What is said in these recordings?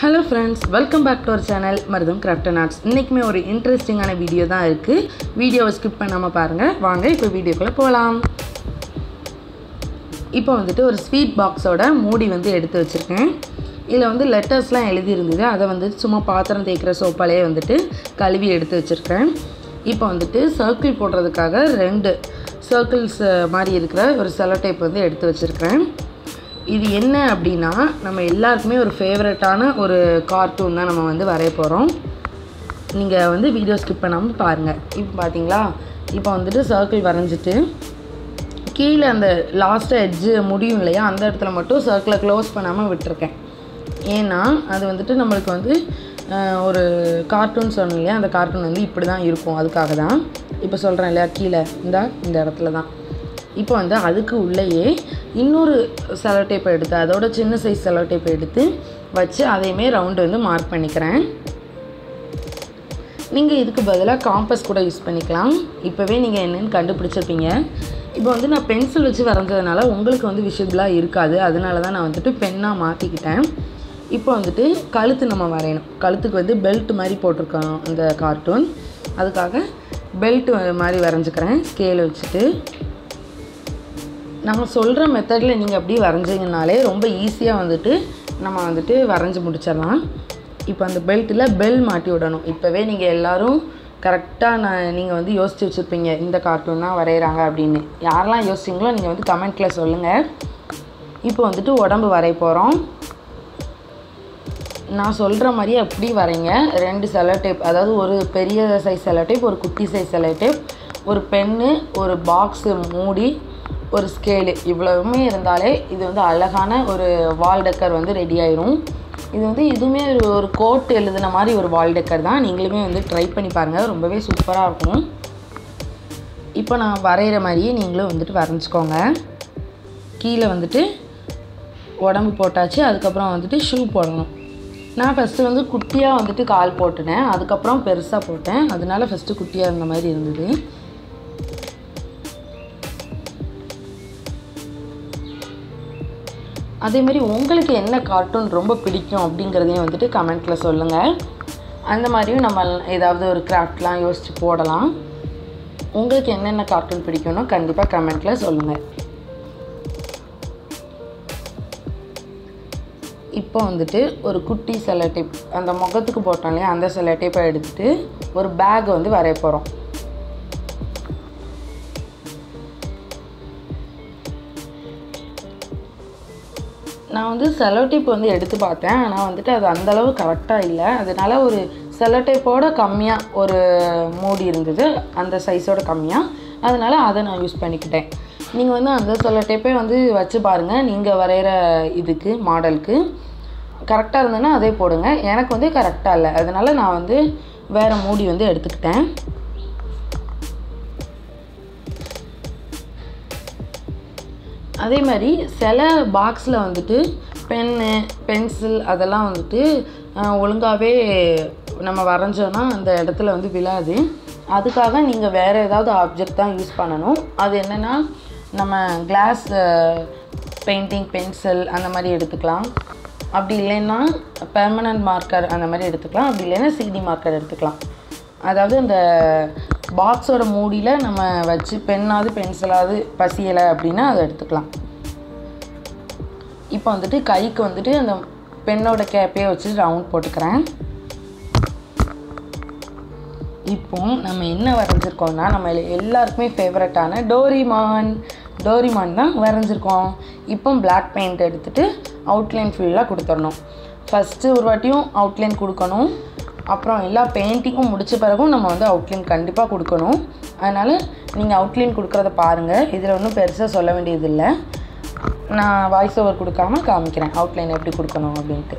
hello friends welcome back to our channel Marutham craft and arts இன்றைக்குமே ஒரு இன்ட்ரெஸ்டிங்கான video தான் இருக்குது வீடியோவை ஸ்கிப் பண்ணாமல் பாருங்கள் வாங்க இப்போ வீடியோக்குள்ளே போகலாம் இப்போ வந்துட்டு ஒரு ஸ்வீட் பாக்ஸோட மூடி வந்து எடுத்து வச்சுருக்கேன் இதில் வந்து லெட்டர்ஸ்லாம் எழுதியிருந்தது அதை வந்து சும்மா பாத்திரம் தேய்க்கிற சோப்பாலே வந்துட்டு கழுவி எடுத்து வச்சுருக்கேன் இப்போ வந்துட்டு சர்க்கிள் போடுறதுக்காக ரெண்டு சர்க்கிள்ஸ் மாதிரி இருக்கிற ஒரு செலோ டைப் வந்து எடுத்து வச்சுருக்கேன் இது என்ன அப்படின்னா நம்ம எல்லாருக்குமே ஒரு ஃபேவரட்டான ஒரு கார்ட்டூன் தான் நம்ம வந்து வரைய போகிறோம் நீங்கள் வந்து வீடியோ ஸ்கிப் பண்ணாமல் பாருங்கள் இப்போ பார்த்தீங்களா இப்போ வந்துட்டு சர்க்கிள் வரைஞ்சிட்டு கீழே அந்த லாஸ்ட்டு எட்ஜு முடியும் இல்லையா அந்த இடத்துல மட்டும் சர்க்கிளை க்ளோஸ் பண்ணாமல் விட்டுருக்கேன் ஏன்னா அது வந்துட்டு நம்மளுக்கு வந்து அஹ், ஒரு கார்ட்டூன் சொன்னோம் இல்லையா அந்த கார்ட்டூன் வந்து இப்படி தான் இருக்கும் அதுக்காக தான் இப்போ சொல்கிறேன் இல்லையா கீழே இந்த இந்த இடத்துல தான் இப்போ வந்து அதுக்கு உள்ளேயே இன்னொரு செலோ டேப்பை எடுத்து அதோட சின்ன சைஸ் செலோ டேப்பை எடுத்து வச்சு அதையுமே ரவுண்டு வந்து மார்க் பண்ணிக்கிறேன் நீங்கள் இதுக்கு பதிலாக காம்பஸ் கூட யூஸ் பண்ணிக்கலாம் இப்போவே நீங்கள் என்னென்னு கண்டுபிடிச்சிருப்பீங்க இப்போ வந்து நான் பென்சில் வச்சு வரைஞ்சதுனால உங்களுக்கு வந்து விஷயபிளாக இருக்காது அதனால தான் நான் வந்துட்டு பென்னாக மாற்றிக்கிட்டேன் இப்போ வந்துட்டு கழுத்து நம்ம வரையணும் கழுத்துக்கு வந்து பெல்ட் மாதிரி போட்டிருக்கோம் அந்த கார்ட்டூன் அதுக்காக பெல்ட் மாதிரி வரைஞ்சிக்கிறேன் ஸ்கேல் வச்சுட்டு நம்ம சொல்கிற மெத்தடில் நீங்கள் அப்படியே வரைஞ்சிங்கனாலே ரொம்ப ஈஸியாக வந்துட்டு நம்ம வந்துட்டு வரைஞ்சி முடிச்சிடலாம் இப்போ அந்த பெல்ட்டில் பெல் மாட்டி விடணும் இப்போவே நீங்கள் எல்லோரும் கரெக்டாக நான் நீங்கள் வந்து யோசிச்சு வச்சுருப்பீங்க இந்த கார்ட்டூன் தான் வரைகிறாங்க அப்படின்னு யாரெல்லாம் யோசிச்சிங்களோ நீங்கள் வந்து கமெண்ட்டில் சொல்லுங்கள் இப்போ வந்துட்டு உடம்பு வரைய போகிறோம் நான் சொல்கிற மாதிரியே அப்படி வரைங்க ரெண்டு செலோ டேப் அதாவது ஒரு பெரிய சைஸ் செலோ டேப் ஒரு குட்டி சைஸ் செலோ டேப் ஒரு பென்னு ஒரு பாக்ஸு மூடி ஒரு ஸ்கேலு இவ்வளவுமே இருந்தாலே இது வந்து அழகான ஒரு வால் டெக்கர் வந்து ரெடி ஆயிரும் இது வந்து இதுவுமே ஒரு ஒரு கோட் எழுதின மாதிரி ஒரு வால் டெக்கர் தான் நீங்களுமே வந்து ட்ரை பண்ணி பாருங்கள் ரொம்பவே சூப்பராக இருக்கும் இப்போ நான் வரைகிற மாதிரியே நீங்களும் வந்துட்டு வரைஞ்சிக்கோங்க கீழே வந்துட்டு உடம்பு போட்டாச்சு அதுக்கப்புறம் வந்துட்டு ஷூ போடணும் நான் ஃபஸ்ட்டு வந்து குட்டியாக வந்துட்டு கால் போட்டுனேன் அதுக்கப்புறம் பெருசாக போட்டேன் அதனால ஃபஸ்ட்டு குட்டியாக இருந்த மாதிரி இருந்தது அதே மாதிரி உங்களுக்கு என்ன கார்ட்டூன் ரொம்ப பிடிக்கும் அப்படிங்கிறதையும் வந்துட்டு கமெண்ட்டில் சொல்லுங்கள் அந்த மாதிரியும் நம்ம ஏதாவது ஒரு கிராஃப்ட்லாம் யோசித்து போடலாம் உங்களுக்கு என்னென்ன கார்ட்டூன் பிடிக்கும்னு கண்டிப்பாக கமெண்ட்டில் சொல்லுங்கள் இப்போ வந்துட்டு ஒரு குட்டி செல்லோ டேப் அந்த முகத்துக்கு போட்டோம் இல்லையா அந்த செல்லோ டேப்பை எடுத்துட்டு ஒரு பேக் வந்து வரைய போகிறோம் நான் வந்து செலோ டேப் வந்து எடுத்து பார்த்தேன் ஆனால் வந்துட்டு அது அந்தளவு கரெக்டாக இல்லை அதனால ஒரு செலோ டேப்போட கம்மியாக ஒரு மூடி இருந்தது அந்த சைஸோட கம்மியாக அதனால் அதை நான் யூஸ் பண்ணிக்கிட்டேன் நீங்கள் வந்து அந்த செலோ டேப்பே வந்து வச்சு பாருங்கள் நீங்கள் வரைகிற இதுக்கு மாடலுக்கு கரெக்டாக இருந்ததுன்னா அதே போடுங்க எனக்கு வந்து கரெக்டாக இல்லை அதனால் நான் வந்து வேறு மூடி வந்து எடுத்துக்கிட்டேன் அதே மாதிரி சில பாக்ஸில் வந்துட்டு பென்னு பென்சில் அதெல்லாம் வந்துட்டு ஒழுங்காகவே நம்ம வரைஞ்சோன்னா அந்த இடத்துல வந்து விழாது அதுக்காக நீங்கள் வேறு ஏதாவது ஆப்ஜெக்ட் தான் யூஸ் பண்ணணும் அது என்னென்னா நம்ம கிளாஸ் பெயிண்டிங் பென்சில் அந்த மாதிரி எடுத்துக்கலாம் அப்படி இல்லைன்னா பெர்மனன்ட் மார்க்கர் அந்த மாதிரி எடுத்துக்கலாம் அப்படி இல்லைன்னா சிடி மார்க்கர் எடுத்துக்கலாம் அதாவது அந்த பாக்ஸோட மூடியில் நம்ம வச்சு பெண்ணாவது பென்சிலாவது பசியலை அப்படின்னா அதை எடுத்துக்கலாம் இப்போ வந்துட்டு கைக்கு வந்துட்டு அந்த பெண்ணோட கேப்பையே வச்சு ரவுண்ட் போட்டுக்கிறேன் இப்போ நம்ம என்ன வரைஞ்சிருக்கோம்னா நம்ம எல்லாருக்குமே ஃபேவரட்டான டோரிமான் டோரிமான் தான் வரைஞ்சிருக்கோம் இப்போ பிளாக் பெயிண்ட் எடுத்துகிட்டு அவுட்லைன் ஃபுல்லாக கொடுத்துடணும் ஃபஸ்ட்டு ஒரு வாட்டியும் அவுட்லைன் கொடுக்கணும் அப்புறம் எல்லா பெயிண்டிங்கும் முடித்த பிறகும் நம்ம வந்து அவுட்லைன் கண்டிப்பாக கொடுக்கணும் அதனால் நீங்கள் அவுட்லைன் கொடுக்குறத பாருங்கள் இதில் ஒன்றும் பெருசாக சொல்ல வேண்டியதில்லை நான் வாய்ஸ் ஓவர் கொடுக்காம காமிக்கிறேன் அவுட்லைன் எப்படி கொடுக்கணும் அப்படின்ட்டு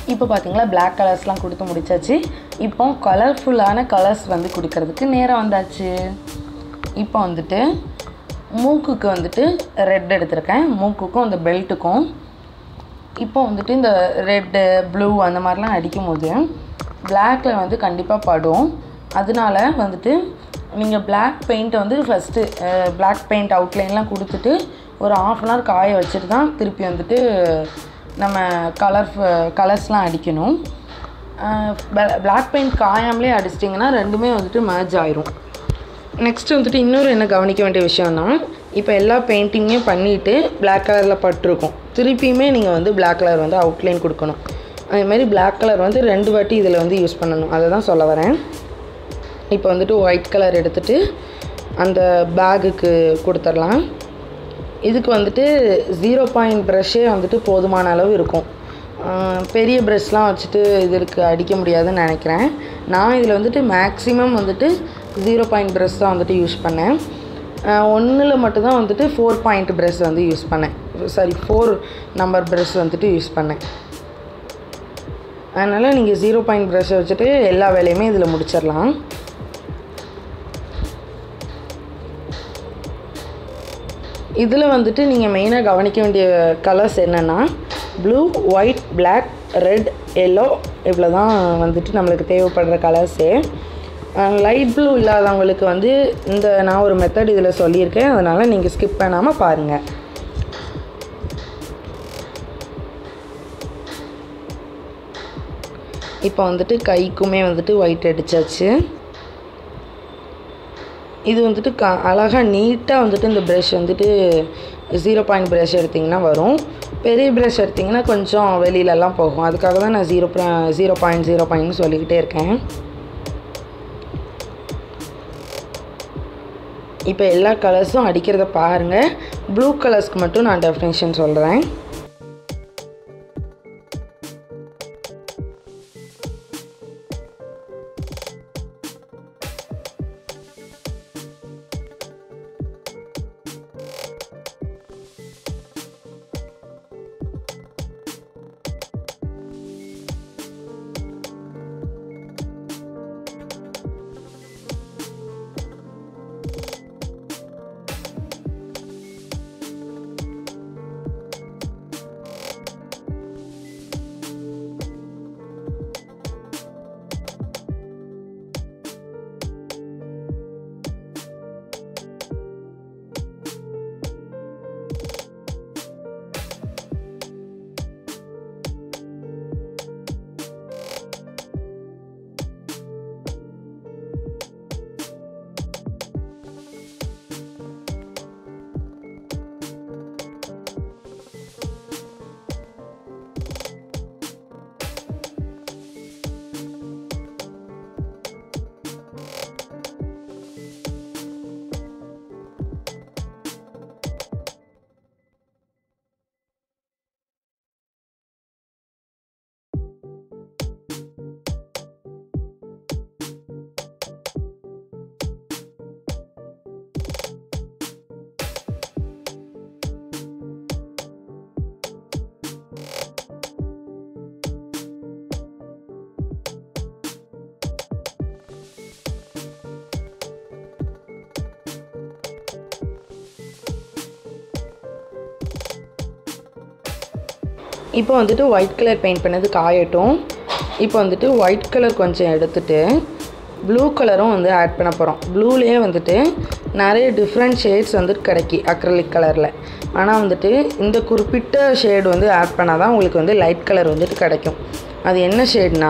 இப்போ பார்த்தீங்களா Black கலர்ஸ்லாம் கொடுத்து முடிச்சாச்சு இப்போ கலர்ஃபுல்லான கலர்ஸ் வந்து கொடுக்கறதுக்கு நேரம் வந்தாச்சு இப்போ வந்துட்டு மூக்குக்கு வந்துட்டு ரெட் எடுத்திருக்கேன் மூக்குக்கும் அந்த பெல்ட்டுக்கும் இப்போ வந்துட்டு இந்த ரெட்டு ப்ளூ அந்த மாதிரிலாம் அடிக்கும்போது பிளாக்ல வந்து கண்டிப்பாக படும் அதனால வந்துட்டு நீங்கள் Black பெயிண்ட்டை வந்து ஃபஸ்ட்டு Black பெயிண்ட் அவுட்லைன்லாம் கொடுத்துட்டு ஒரு ஆஃப் அன் ஹவர் காய வச்சுட்டு தான் திருப்பி வந்துட்டு நம்ம கலர் கலர்ஸ்லாம் அடிக்கணும் Black பெயிண்ட் காயாமலே அடிச்சிட்டிங்கன்னா ரெண்டுமே வந்துட்டு மேட்ச் ஆயிரும் நெக்ஸ்ட் வந்துட்டு இன்னொரு என்ன கவனிக்க வேண்டிய விஷயம்னா இப்போ எல்லா பெயிண்டிங்கையும் பண்ணிவிட்டு Black கலரில் பட்டிருக்கும் திருப்பியுமே நீங்கள் வந்து Black கலர் வந்து அவுட்லைன் கொடுக்கணும் அதேமாதிரி Black கலர் வந்து ரெண்டு வாட்டி இதில் வந்து யூஸ் பண்ணணும் அதை தான் சொல்ல வரேன் இப்போ வந்துட்டு ஒயிட் கலர் எடுத்துகிட்டு அந்த பேகுக்கு கொடுத்துடலாம் இதுக்கு வந்துட்டு ஜீரோ பாயிண்ட் ப்ரஷ்ஷே வந்துட்டு போதுமான அளவு இருக்கும் ஆஹ் பெரிய ப்ரஷ்லாம் வச்சுட்டு இதற்கு அடிக்க முடியாதுன்னு நினைக்கிறேன் நான் இதில் வந்துட்டு மேக்ஸிமம் வந்துட்டு ஜீரோ பாயிண்ட் ப்ரஷ் தான் வந்துட்டு யூஸ் பண்ணேன் ஒன்றில் மட்டும்தான் வந்துட்டு ஃபோர் பாயிண்ட் ப்ரஷ் வந்து யூஸ் பண்ணேன் சாரி ஃபோர் நம்பர் ப்ரஷ் வந்துட்டு யூஸ் பண்ணேன் அதனால் நீங்கள் ஜீரோ பாயிண்ட் ப்ரஷ்ஷை வச்சுட்டு எல்லா வேலையுமே இதில் முடிச்சிடலாம் இதில் வந்துட்டு நீங்கள் மெயினாக கவனிக்க வேண்டிய கலர்ஸ் என்னென்னா blue white black red yellow இவ்வளோ தான் வந்துட்டு நம்மளுக்கு தேவைப்படுற கலர்ஸே லைட் ப்ளூ இல்லாதவங்களுக்கு வந்து இந்த நான் ஒரு மெத்தட் இதில் சொல்லியிருக்கேன் அதனால் நீங்கள் ஸ்கிப் பண்ணாமல் பாருங்கள் இப்போ வந்துட்டு கைக்குமே வந்துட்டு ஒயிட் அடித்தாச்சு இது வந்துட்டு க அழகாக நீட்டாக வந்துட்டு இந்த ப்ரஷ் வந்துட்டு ஜீரோ பாயிண்ட் ப்ரஷ் எடுத்திங்கன்னா வரும் பெரிய ப்ரஷ் எடுத்திங்கன்னா கொஞ்சம் வெளியிலலாம் போகும் அதுக்காக தான் நான் ஜீரோ ஜீரோ பாயிண்ட் ஜீரோ பாயிண்ட்னு சொல்லிக்கிட்டே இருக்கேன் இப்போ எல்லா கலர்ஸும் அடிக்கிறத பாருங்கள் ப்ளூ கலர்ஸ்க்கு மட்டும் நான் டெஃபினேஷன் சொல்கிறேன் இப்போ வந்துட்டு ஒயிட் கலர் பெயிண்ட் பண்ணது காயட்டும் இப்போ வந்துட்டு ஒயிட் கலர் கொஞ்சம் எடுத்துட்டு ப்ளூ கலரும் வந்து ஆட் பண்ண போகிறோம் ப்ளூலேயே வந்துட்டு நிறைய டிஃப்ரெண்ட் ஷேட்ஸ் வந்துட்டு கிடைக்கி அக்ரலிக் கலரில் ஆனால் வந்துட்டு இந்த குறிப்பிட்ட ஷேடு வந்து ஆட் பண்ணால் தான் உங்களுக்கு வந்து லைட் கலர் வந்துட்டு கிடைக்கும் அது என்ன ஷேட்னா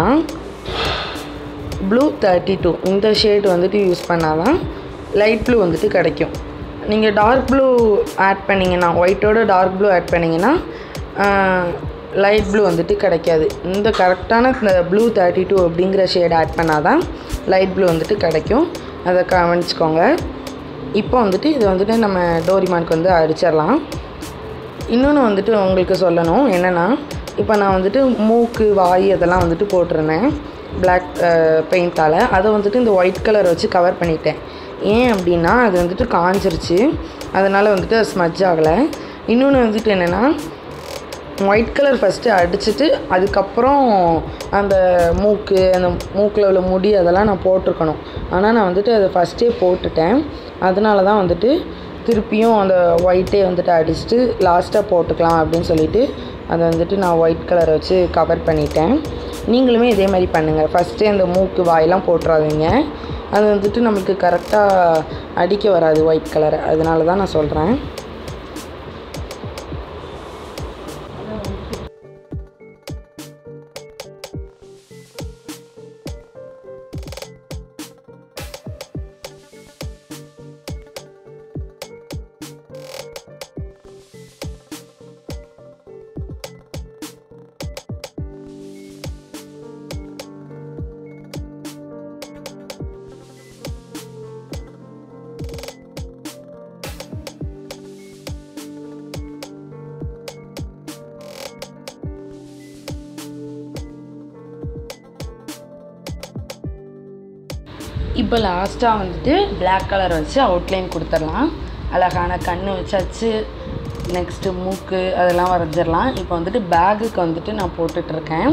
ப்ளூ தேர்ட்டி டூ இந்த ஷேடு வந்துட்டு யூஸ் பண்ணால் தான் லைட் ப்ளூ வந்துட்டு கிடைக்கும் நீங்கள் டார்க் ப்ளூ ஆட் பண்ணிங்கன்னா ஒயிட்டோட டார்க் ப்ளூ ஆட் பண்ணிங்கன்னா லைட் ப்ளூ வந்துட்டு கிடைக்காது இந்த கரெக்டான இந்த ப்ளூ தேர்ட்டி டூ அப்படிங்கிற ஷேட் ஆட் பண்ணால் தான் லைட் ப்ளூ வந்துட்டு கிடைக்கும் அதை கவனிச்சுக்கோங்க இப்போ வந்துட்டு இது வந்துட்டு நம்ம டோரிமானுக்கு வந்து அடிச்சிடலாம் இன்னொன்று வந்துட்டு உங்களுக்கு சொல்லணும் என்னென்னா இப்போ நான் வந்துட்டு மூக்கு வாய் அதெல்லாம் வந்துட்டு போட்டிருந்தேன் பிளாக் பெயிண்டால் அதை வந்துட்டு இந்த ஒயிட் கலர் வச்சு கவர் பண்ணிட்டேன் ஏன் அப்படின்னா அது வந்துட்டு காஞ்சிருச்சு அதனால் வந்துட்டு அது ஸ்மஜ் ஆகலை இன்னொன்று வந்துட்டு என்னென்னா ஒயிட் கலர் ஃபஸ்ட்டு அடிச்சுட்டு அதுக்கப்புறம் அந்த மூக்கு அந்த மூக்கில் உள்ள முடி அதெல்லாம் நான் போட்டிருக்கணும் ஆனால் நான் வந்துட்டு அதை ஃபஸ்ட்டே போட்டுட்டேன் அதனால தான் வந்துட்டு திருப்பியும் அந்த ஒயிட்டே வந்துட்டு அடிச்சுட்டு லாஸ்ட்டாக போட்டுக்கலாம் அப்படின்னு சொல்லிட்டு அதை வந்துட்டு நான் ஒயிட் கலரை வச்சு கவர் பண்ணிட்டேன் நீங்களுமே இதே மாதிரி பண்ணுங்கள் ஃபஸ்ட்டே அந்த மூக்கு வாயெல்லாம் போட்டுறாதீங்க அது வந்துட்டு நமக்கு கரெக்டாக அடிக்க வராது ஒயிட் கலரை அதனால தான் நான் சொல்கிறேன் இப்போ லாஸ்ட்டாக வந்துட்டு பிளாக் கலர் வச்சு அவுட்லைன் கொடுத்துடலாம் அழகான கண் வச்சாச்சு நெக்ஸ்ட்டு மூக்கு அதெல்லாம் வரைஞ்சிடலாம் இப்போ வந்துட்டு பேகுக்கு வந்துட்டு நான் போட்டுட்ருக்கேன்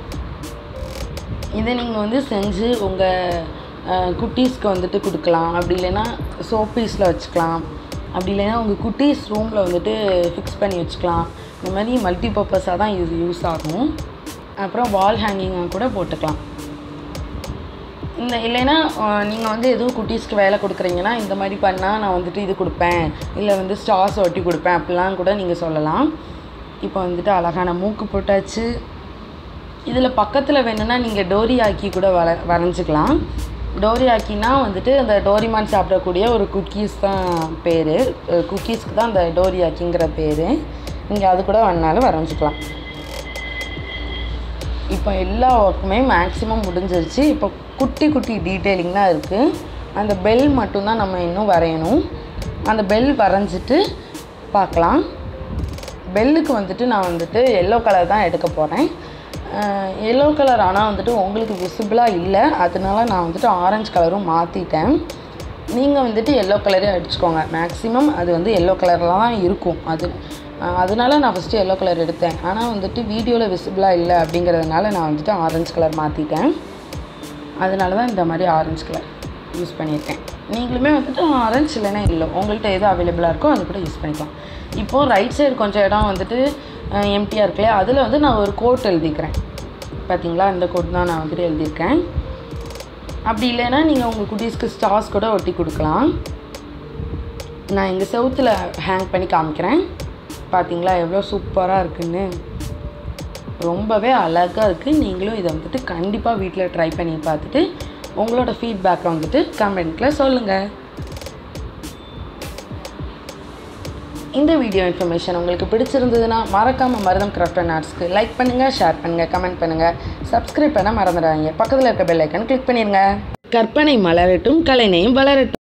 இதை நீங்கள் வந்து செஞ்சு உங்கள் குட்டீஸ்க்கு வந்துட்டு கொடுக்கலாம் அப்படி இல்லைன்னா சோப்பீஸில் வச்சுக்கலாம் அப்படி இல்லைன்னா உங்கள் குட்டீஸ் ரூமில் வந்துட்டு ஃபிக்ஸ் பண்ணி வச்சுக்கலாம் இந்த மாதிரி மல்டி பர்பஸாக தான் இது யூஸ் ஆகும் அப்புறம் வால் ஹேங்கிங்காக கூட போட்டுக்கலாம் இந்த இல்லைன்னா நீங்கள் வந்து எதுவும் குட்டீஸ்க்கு வேலை கொடுக்குறீங்கன்னா இந்த மாதிரி பண்ணால் நான் வந்துட்டு இது கொடுப்பேன் இல்லை வந்து ஸ்டார்ஸ் ஒட்டி கொடுப்பேன் அப்படிலாம் கூட நீங்கள் சொல்லலாம் இப்போ வந்துட்டு அழகான மூக்கு போட்டாச்சு இதில் பக்கத்தில் வேணும்னா நீங்கள் டோரி ஆக்கி கூட வர வரைஞ்சிக்கலாம் டோரி ஆக்கினா வந்துட்டு அந்த டோரிமான் சாப்பிடக்கூடிய ஒரு குக்கீஸ் தான் பேர் குக்கீஸ்க்கு தான் அந்த டோரி ஆக்கிங்கிற பேர் நீங்கள் அது கூட வேணாலும் வரைஞ்சிக்கலாம் இப்போ எல்லா ஒர்க்குமே மேக்ஸிமம் முடிஞ்சிருச்சு இப்போ குட்டி குட்டி டீட்டெயிலிங் தான் இருக்குது அந்த பெல் மட்டும்தான் நம்ம இன்னும் வரையணும் அந்த பெல் வரைஞ்சிட்டு பார்க்கலாம் பெல்லுக்கு வந்துட்டு நான் வந்துட்டு எல்லோ கலர் தான் எடுக்க போகிறேன் எல்லோ கலர் ஆனால் வந்துட்டு உங்களுக்கு விசிபிளாக இல்லை அதனால நான் வந்துட்டு ஆரஞ்சு கலரும் மாற்றிட்டேன் நீங்கள் வந்துட்டு எல்லோ கலரே அடிச்சுக்கோங்க மேக்ஸிமம் அது வந்து எல்லோ கலரில் தான் இருக்கும் அது அஹ் அதனால நான் ஃபஸ்ட்டு எல்லோ கலர் எடுத்தேன் ஆனால் வந்துட்டு வீடியோவில் விசிபிளாக இல்லை அப்படிங்கிறதுனால நான் வந்துட்டு ஆரஞ்சு கலர் மாற்றிட்டேன் அதனால தான் இந்த மாதிரி ஆரஞ்சு கலர் யூஸ் பண்ணியிருக்கேன் நீங்களுமே வந்துட்டு ஆரஞ்சு இல்லைன்னா இல்லை உங்கள்கிட்ட எது அவைலபிளாக இருக்கோ அது கூட யூஸ் பண்ணிக்கலாம் இப்போது ரைட் சைடு கொஞ்சம் இடம் வந்துட்டு எம்டியாக இருக்குல்லையா அதில் வந்து நான் ஒரு கோட் எழுதிக்கிறேன் பார்த்தீங்களா இந்த கோட் தான் நான் வந்துட்டு எழுதியிருக்கேன் அப்படி இல்லைன்னா நீங்கள் உங்கள் குட்டீஸ்க்கு ஸ்டார்ஸ் கூட ஒட்டி கொடுக்கலாம் நான் எங்கள் செவுத்தில் ஹேங் பண்ணி காமிக்கிறேன் பார்த்தீங்களா எவ்வளோ சூப்பராக இருக்குன்னு ரொம்பவே அழகாக இருக்குது நீங்களும் இதை வந்துட்டு கண்டிப்பாக வீட்டில் ட்ரை பண்ணி பார்த்துட்டு உங்களோட ஃபீட்பேக்கை வந்துட்டு கமெண்ட்டில் சொல்லுங்கள் இந்த வீடியோ இன்ஃபர்மேஷன் உங்களுக்கு பிடிச்சிருந்ததுன்னா மறக்காமல் மருதம் கிராஃப்ட் அண்ட் ஆர்ட்ஸ்க்கு லைக் பண்ணுங்கள் ஷேர் பண்ணுங்கள் கமெண்ட் பண்ணுங்கள் சப்ஸ்கிரைப் பண்ண மறந்துடாதீங்க பக்கத்தில் இருக்க பெல் ஐக்கன் கிளிக் பண்ணிடுங்க கற்பனை மலரட்டும் கலைநயம் வளரட்டும்